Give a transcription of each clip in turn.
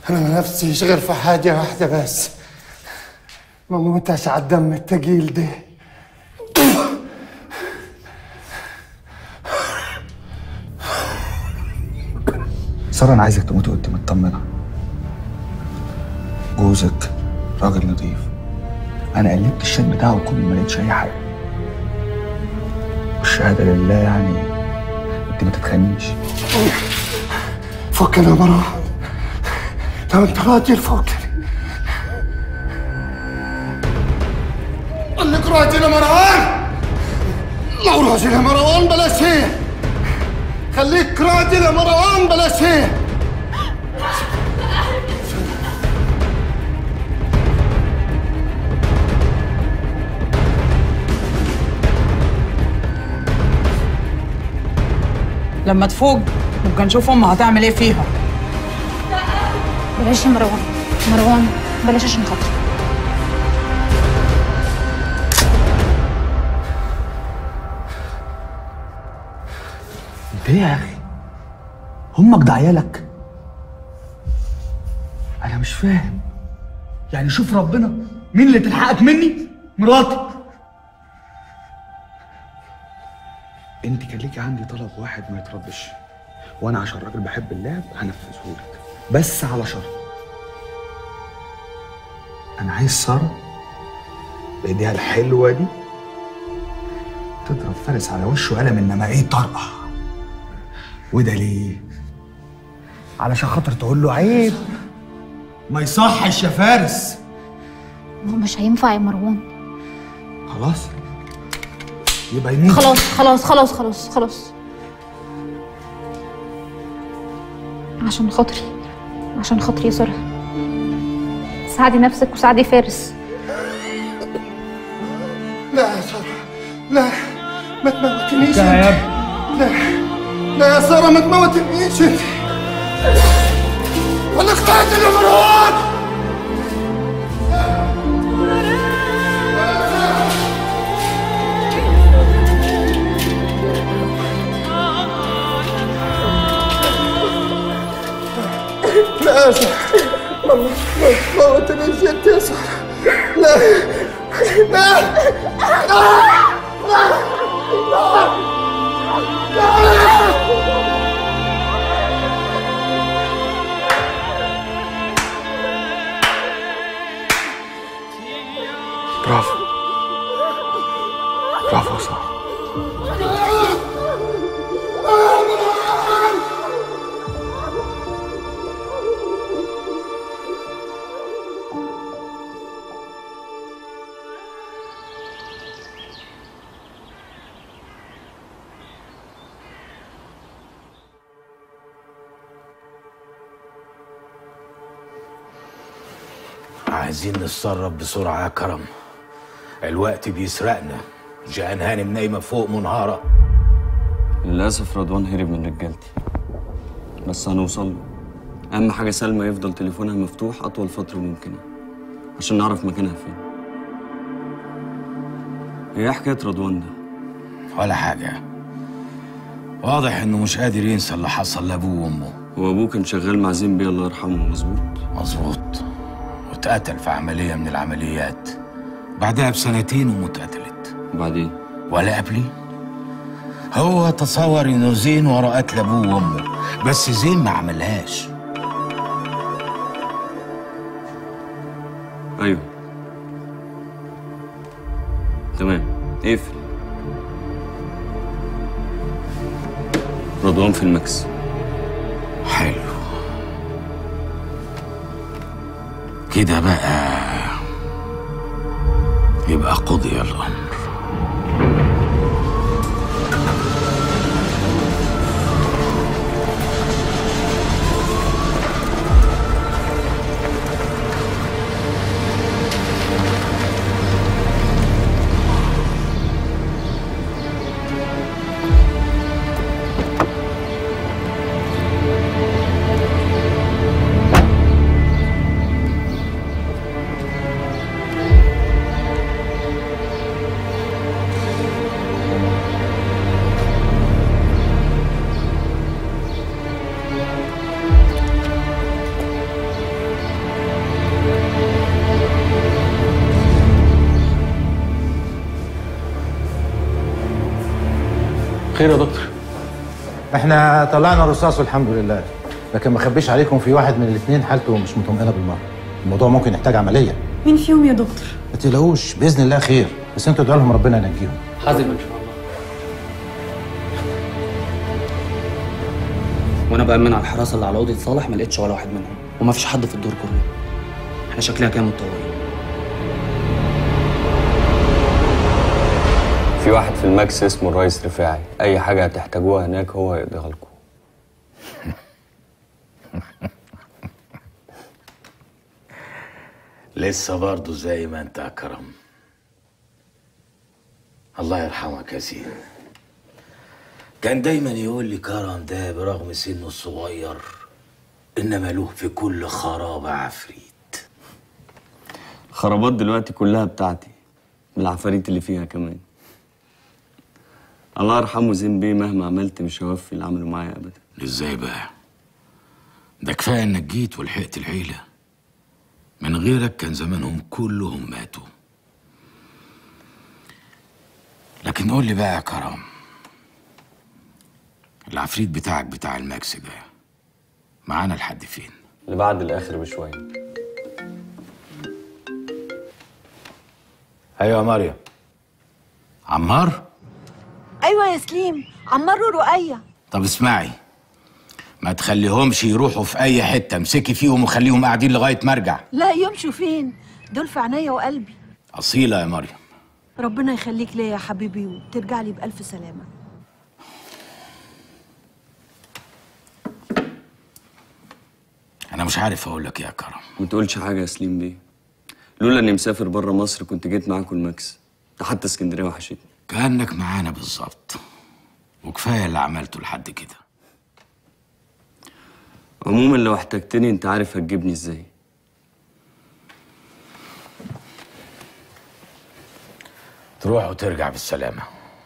أنا ما نفسيش غير في حاجة واحدة بس ما موتش على الدم التقيل ده سارة أنا عايزك تموت وأنت مطمنة جوزك راجل نظيف أنا قلبت الشات بتاعه كله ما لقيتش أي حاجة والشهادة لله يعني أنت ما تتخانيش فكنا يا مروان لو أنت راجل فكني قال لك راجل يا مروان لو راجل يا مروان بلاش هيك خليك راجل يا مروان بلاش هيك لما تفوق نبقى نشوف امها هتعمل ايه فيها بلاش يا مروان مروان بلاش عشان خاطري أنت إيه يا أخي؟ همك ده عيالك؟ أنا مش فاهم يعني شوف ربنا مين اللي تلحقك مني؟ مراتي انت كان ليكي عندي طلب واحد ما يتردش وانا عشان راجل بحب اللعب هنفذه لك بس على شرط انا عايز ساره بايديها الحلوه دي تضرب فارس على وشه قلم انما ايه طرقع وده ليه علشان خاطر تقول له عيب ما يصحش يا فارس هو مش هينفع يا مروان خلاص يبقى يموت خلاص خلاص خلاص خلاص خلاص عشان خاطري عشان خاطري يا سارة ساعدي نفسك وساعدي فارس لا يا سارة لا ما تموتنيش انت يا انت. لا لا يا سارة ما تموتنيش انت ولا اقتعد يا مروان لا يا سارة ما ما تموتنيش انت يا سارة لا لا لا برافو برافو يا ساره عايزين نتصرف بسرعة يا كرم الوقت بيسرقنا جان هانم نايمة فوق منهارة للأسف رضوان هرب من رجالتي بس هنوصل له أهم حاجة سلمى يفضل تليفونها مفتوح أطول فترة ممكنة عشان نعرف مكانها فين هي إيه حكاية رضوان ده؟ ولا حاجة واضح انه مش قادر ينسى اللي حصل لابوه وامه هو أبوه كان شغال مع زين بيه الله يرحمه مظبوط مظبوط واتقتل في عملية من العمليات بعدها بسنتين امه اتقتلت وبعدين ولا قبلي هو تصور انه زين ورا قتل ابوه وامه بس زين ما عملهاش أيوه تمام اقفل رضوان في المكس حلو كده بقى يبقى قضي الامر خير يا دكتور احنا طلعنا الرصاص والحمد لله لكن ما اخبيش عليكم في واحد من الاثنين حالته مش مطمئنه بالمره الموضوع ممكن يحتاج عمليه مين فيهم يا دكتور؟ ما تقلقوش باذن الله خير بس انتوا ادعوا لهم ربنا ينجيهم حازم ان شاء الله وانا بامن على الحراسه اللي على اوضه صالح ما لقيتش ولا واحد منهم وما فيش حد في الدور كله احنا شكلنا كده متطورين في واحد في الماكس اسمه الرئيس رفاعي اي حاجه هتحتاجوها هناك هو هيقضيها لكم لسه برضه زي ما انت يا كرم الله يرحمك يا سيدي كان دايما يقول لي كرم ده برغم سنه الصغير انما له في كل خرابة عفريت الخرابات دلوقتي كلها بتاعتي بالعفاريت اللي فيها كمان الله يرحمه زين بيه مهما عملت مش هوفي اللي عمله معايا ابدا ازاي بقى ده كفايه انك جيت ولحقت العيله من غيرك كان زمانهم كلهم ماتوا لكن قول لي بقى يا كرم العفريت بتاعك بتاع الماكس ده معانا لحد فين اللي بعد الاخر بشويه ايوه يا مريم عمار ايوه يا سليم عمار ورقية طب اسمعي ما تخليهمش يروحوا في اي حته امسكي فيهم وخليهم قاعدين لغايه ما ارجع لا يمشوا فين دول في عينيا وقلبي اصيله يا مريم ربنا يخليك ليا يا حبيبي وترجع لي بألف سلامة انا مش عارف اقول لك إيه يا كرم ما تقولش حاجه يا سليم بيه لولا اني مسافر بره مصر كنت جيت معاكم الماكس ده حتى اسكندريه وحشتني كانك معانا بالظبط وكفايه اللي عملته لحد كده عموما لو احتجتني انت عارف هتجيبني ازاي تروح وترجع بالسلامه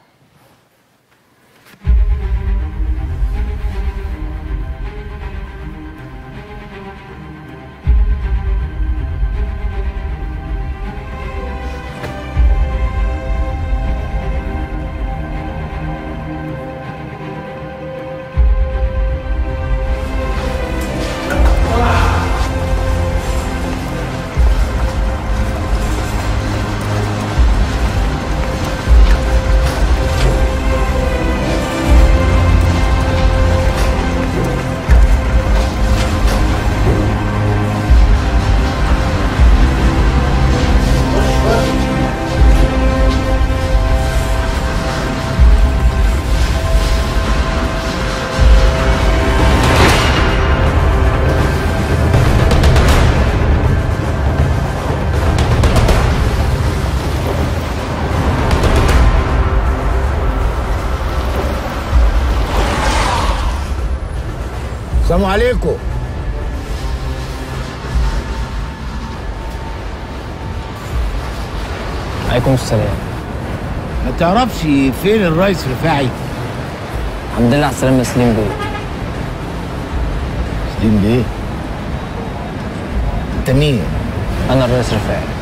السلام عليكم عليكم السلام ما تعرفش فين الرئيس رفاعي الحمد لله على السلامه يا سليم بيه سليم بيه انت مين انا الرئيس رفاعي